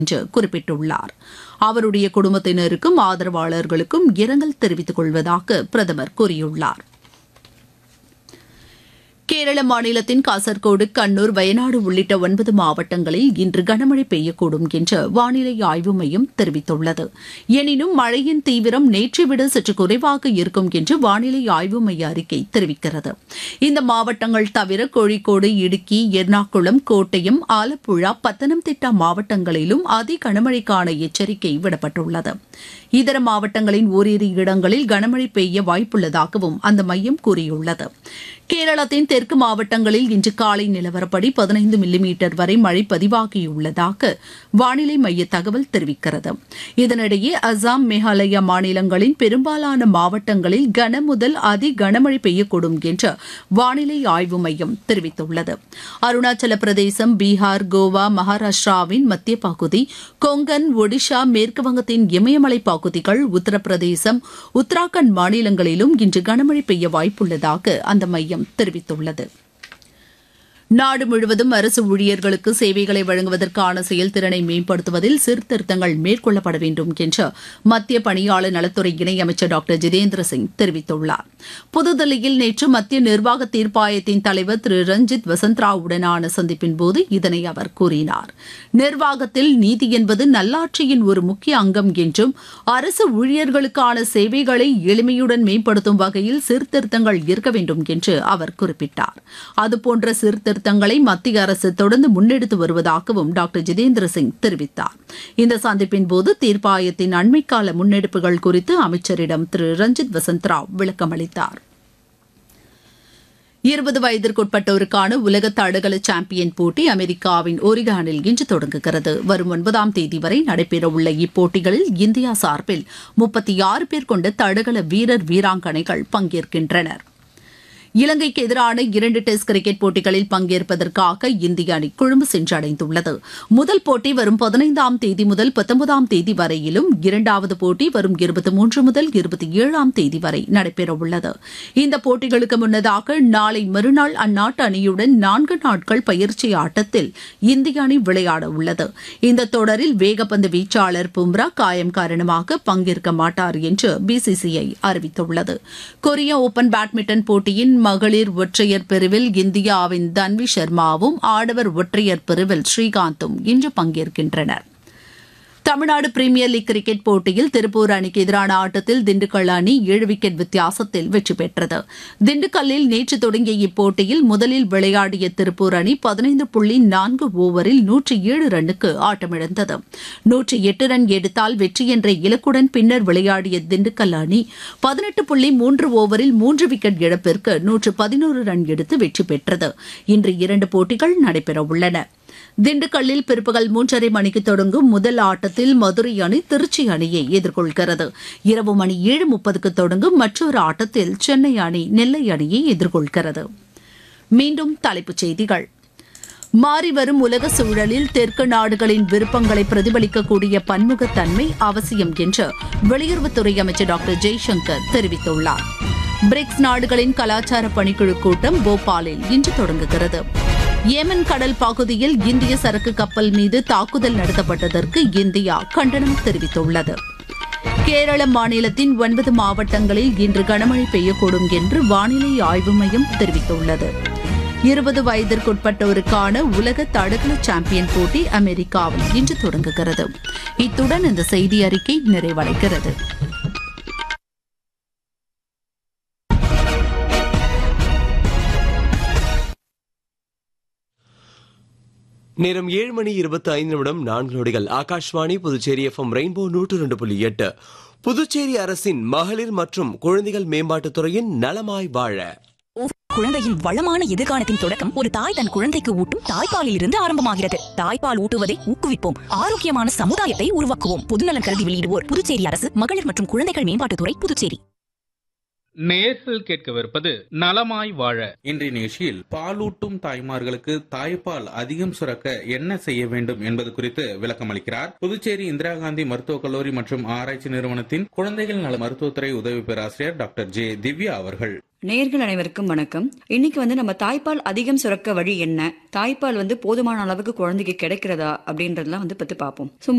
என்று குறிப்பிட்டுள்ளார் அவருடைய குடும்பத்தினருக்கும் ஆதரவாளர்களுக்கும் இரங்கல் தெரிவித்துக் கொள்வதாக பிரதமர் கூறியுள்ளார் கேரள மாநிலத்தின் காசர்கோடு கண்ணூர் வயநாடு உள்ளிட்ட ஒன்பது மாவட்டங்களில் இன்று கனமழை பெய்யக்கூடும் என்று வானிலை ஆய்வு மையம் தெரிவித்துள்ளது எனினும் மழையின் தீவிரம் நேற்றை விட சற்று குறைவாக இருக்கும் என்று வானிலை ஆய்வு மைய அறிக்கை தெரிவிக்கிறது இந்த மாவட்டங்கள் தவிர கோழிக்கோடு இடுக்கி எர்ணாகுளம் கோட்டயம் ஆலப்புழா பத்தனம்திட்டா மாவட்டங்களிலும் அதி கனமழைக்கான எச்சரிக்கை விடப்பட்டுள்ளது இதர மாவட்டங்களின் ஓரிரு இடங்களில் கனமழை பெய்ய வாய்ப்புள்ளதாகவும் அந்த மையம் கூறியுள்ளது கேரளத்தின் தெற்கு மாவட்டங்களில் இன்று காலை நிலவரப்படி பதினைந்து மில்லிமீட்டர் வரை மழை பதிவாகியுள்ளதாக வானிலை மைய தகவல் தெரிவிக்கிறது இதனிடையே அசாம் மேகாலயா மாநிலங்களின் பெரும்பாலான மாவட்டங்களில் கன முதல் அதி கனமழை பெய்யக்கூடும் என்று வானிலை ஆய்வு மையம் தெரிவித்துள்ளது அருணாச்சல பிரதேசம் பீகார் கோவா மகாராஷ்டிராவின் மத்திய பகுதி கொங்கன் ஒடிஷா மேற்குவங்கத்தின் இமயமலை பகுதிகள் உத்தரப்பிரதேசம் உத்தராகண்ட் மாநிலங்களிலும் இன்று கனமழை பெய்ய வாய்ப்புள்ளதாக அந்த மையம் தெரிவித்துள்ளது நாடு முழுவதும் அரசு ஊழியர்களுக்கு சேவைகளை வழங்குவதற்கான செயல்திறனை மேம்படுத்துவதில் சீர்திருத்தங்கள் மேற்கொள்ளப்பட வேண்டும் என்று மத்திய பணியாளர் நலத்துறை இணையமைச்சர் டாக்டர் ஜிதேந்திர சிங் தெரிவித்துள்ளார் புதுதில்லியில் நேற்று மத்திய நிர்வாக தீர்ப்பாயத்தின் தலைவர் திரு ரஞ்சித் வசந்த்ராவுடனான சந்திப்பின் போது இதனை அவர் கூறினார் நிர்வாகத்தில் நீதி என்பது நல்லாட்சியின் ஒரு முக்கிய அங்கம் என்றும் அரசு ஊழியர்களுக்கான சேவைகளை எளிமையுடன் மேம்படுத்தும் வகையில் சீர்திருத்தங்கள் இருக்க வேண்டும் என்று அவர் குறிப்பிட்டார் அதுபோன்ற சீர்திருத்த திருத்தங்களை மத்திய அரசு தொடர்ந்து முன்னெடுத்து வருவதாகவும் டாக்டர் ஜிதேந்திர சிங் தெரிவித்தார் இந்த சந்திப்பின் போது தீர்ப்பாயத்தின் அண்மைக்கால முன்னெடுப்புகள் குறித்து அமைச்சரிடம் திரு ரஞ்சித் வசந்த்ராவ் விளக்கமளித்தார் இருபது வயதிற்குட்பட்டோருக்கான உலக தடகள சாம்பியன் போட்டி அமெரிக்காவின் ஒரிகானில் இன்று தொடங்குகிறது வரும் ஒன்பதாம் தேதி வரை நடைபெறவுள்ள இப்போட்டிகளில் இந்தியா சார்பில் முப்பத்தி ஆறு பேர் கொண்ட தடகள வீரர் வீராங்கனைகள் பங்கேற்கின்றனர் இலங்கைக்கு எதிரான இரண்டு டெஸ்ட் கிரிக்கெட் போட்டிகளில் பங்கேற்பதற்காக இந்திய அணி கொழும்பு சென்றடைந்துள்ளது முதல் போட்டி வரும் பதினைந்தாம் தேதி முதல் பத்தொன்பதாம் தேதி வரையிலும் இரண்டாவது போட்டி வரும் இருபத்தி மூன்று முதல் இருபத்தி ஏழாம் தேதி வரை நடைபெறவுள்ளது இந்த போட்டிகளுக்கு முன்னதாக நாளை மறுநாள் அந்நாட்டு அணியுடன் நான்கு நாட்கள் பயிற்சி ஆட்டத்தில் இந்திய அணி விளையாட உள்ளது இந்த தொடரில் வேகப்பந்து வீச்சாளர் பும்ரா காயம் காரணமாக பங்கேற்க மாட்டார் என்று பிசிசிஐ அறிவித்துள்ளது கொரிய ஓபன் பேட்மிண்டன் போட்டியின் மகளிர் ஒற்றையர் பிரிவில் இந்தியாவின் தன்வி சர்மாவும் ஆடவர் ஒற்றையர் பிரிவில் ஸ்ரீகாந்தும் இன்று பங்கேற்கின்றனர் தமிழ்நாடு பிரீமியர் லீக் கிரிக்கெட் போட்டியில் திருப்பூர் அணிக்கு எதிரான ஆட்டத்தில் திண்டுக்கல் அணி ஏழு விக்கெட் வித்தியாசத்தில் வெற்றி பெற்றது திண்டுக்கல்லில் நேற்று தொடங்கிய இப்போட்டியில் முதலில் விளையாடிய திருப்பூர் அணி பதினைந்து புள்ளி நான்கு ஓவரில் நூற்றி ஏழு ரன்னுக்கு ஆட்டமிழந்தது நூற்றி எட்டு ரன் எடுத்தால் வெற்றி என்ற இலக்குடன் பின்னர் விளையாடிய திண்டுக்கல் அணி பதினெட்டு புள்ளி மூன்று ஓவரில் மூன்று விக்கெட் இழப்பிற்கு நூற்று பதினோரு ரன் எடுத்து வெற்றி பெற்றது இன்று இரண்டு போட்டிகள் நடைபெறவுள்ளன திண்டுக்கல்லில் பிற்பகல் மூன்றரை மணிக்கு தொடங்கும் முதல் ஆட்டத்தில் மதுரை அணி திருச்சி அணியை எதிர்கொள்கிறது இரவு மணி ஏழு முப்பதுக்கு தொடங்கும் மற்றொரு ஆட்டத்தில் சென்னை அணி நெல்லை அணியை எதிர்கொள்கிறது மீண்டும் தலைப்புச் செய்திகள் மாறிவரும் உலக சூழலில் தெற்கு நாடுகளின் விருப்பங்களை பிரதிபலிக்கக்கூடிய பன்முகத்தன்மை அவசியம் என்று வெளியுறவுத்துறை அமைச்சர் டாக்டர் ஜெய்சங்கர் தெரிவித்துள்ளார் பிரிக்ஸ் நாடுகளின் கலாச்சார பணிக்குழு கூட்டம் போபாலில் இன்று தொடங்குகிறது ஏமன் கடல் பகுதியில் இந்திய சரக்கு கப்பல் மீது தாக்குதல் நடத்தப்பட்டதற்கு இந்தியா கண்டனம் தெரிவித்துள்ளது கேரள மாநிலத்தின் ஒன்பது மாவட்டங்களில் இன்று கனமழை பெய்யக்கூடும் என்று வானிலை ஆய்வு மையம் தெரிவித்துள்ளது இருபது வயதிற்குட்பட்டோருக்கான உலக தடகள சாம்பியன் போட்டி அமெரிக்காவில் இன்று தொடங்குகிறது இத்துடன் இந்த செய்தி அறிக்கை நிறைவடைகிறது நேரம் ஏழு மணி இருபத்தி ஐந்து நிமிடம் நான்கு நொடிகள் ஆகாஷ்வாணி புதுச்சேரி எஃப்எம் ரெயின்போ நூற்று ரெண்டு புள்ளி எட்டு புதுச்சேரி அரசின் மகளிர் மற்றும் குழந்தைகள் மேம்பாட்டுத் துறையின் நலமாய் வாழ குழந்தையின் வளமான எதிர்காலத்தின் தொடக்கம் ஒரு தாய் தன் குழந்தைக்கு ஊட்டும் தாய்ப்பாலில் இருந்து ஆரம்பமாகிறது தாய்ப்பால் ஊட்டுவதை ஊக்குவிப்போம் ஆரோக்கியமான சமுதாயத்தை உருவாக்குவோம் பொதுநலன் கருதி வெளியிடுவோர் புதுச்சேரி அரசு மகளிர் மற்றும் குழந்தைகள் மேம்பாட்டுத்துறை புதுச்சேரி நேர்கள் கேட்கவிருப்பது நலமாய் வாழ இன்றைய நிகழ்ச்சியில் பாலூட்டும் தாய்மார்களுக்கு தாய்ப்பால் அதிகம் சுரக்க என்ன செய்ய வேண்டும் என்பது குறித்து விளக்கம் அளிக்கிறார் புதுச்சேரி இந்திரா காந்தி மருத்துவக் கல்லூரி மற்றும் ஆராய்ச்சி நிறுவனத்தின் குழந்தைகள் நல மருத்துவத்துறை உதவி பேராசிரியர் டாக்டர் ஜே திவ்யா அவர்கள் நேர்கள் அனைவருக்கும் வணக்கம் இன்னைக்கு வந்து நம்ம தாய்ப்பால் அதிகம் சுரக்க வழி என்ன தாய்ப்பால் வந்து போதுமான அளவுக்கு குழந்தைக்கு கிடைக்கிறதா அப்படின்றதெல்லாம் வந்து பத்தி பார்ப்போம் ஸோ